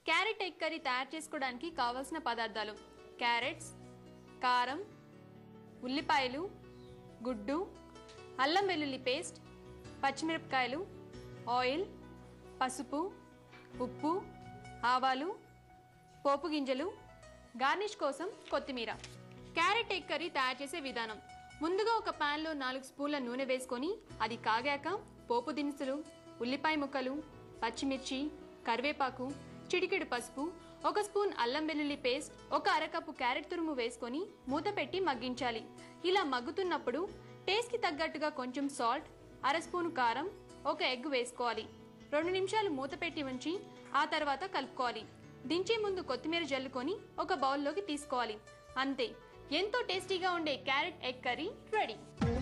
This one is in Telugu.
క్యారెట్ ఎగ్ కర్రీ తయారు చేసుకోవడానికి కావలసిన పదార్థాలు క్యారెట్స్ కారం ఉల్లిపాయలు గుడ్డు అల్లం వెల్లుల్లి పేస్ట్ పచ్చిమిరపకాయలు ఆయిల్ పసుపు ఉప్పు ఆవాలు పోపు గింజలు గార్నిష్ కోసం కొత్తిమీర క్యారెట్ ఎగ్ కర్రీ తయారు చేసే విధానం ముందుగా ఒక ప్యాన్లో నాలుగు స్పూన్ల నూనె వేసుకొని అది కాగాక పోపు దినుసులు ఉల్లిపాయ ముక్కలు పచ్చిమిర్చి కరివేపాకు చిటికెడు పసుపు ఒక స్పూన్ అల్లం వెల్లుల్లి పేస్ట్ ఒక అరకప్పు క్యారెట్ తురుము వేసుకొని మూత పెట్టి మగ్గించాలి ఇలా మగ్గుతున్నప్పుడు టేస్ట్కి తగ్గట్టుగా కొంచెం సాల్ట్ అర స్పూన్ కారం ఒక ఎగ్ వేసుకోవాలి రెండు నిమిషాలు మూత పెట్టి ఉంచి ఆ తర్వాత కలుపుకోవాలి దించే ముందు కొత్తిమీర జల్లుకొని ఒక బౌల్లోకి తీసుకోవాలి అంతే ఎంతో టేస్టీగా ఉండే క్యారెట్ ఎగ్ కర్రీ రెడీ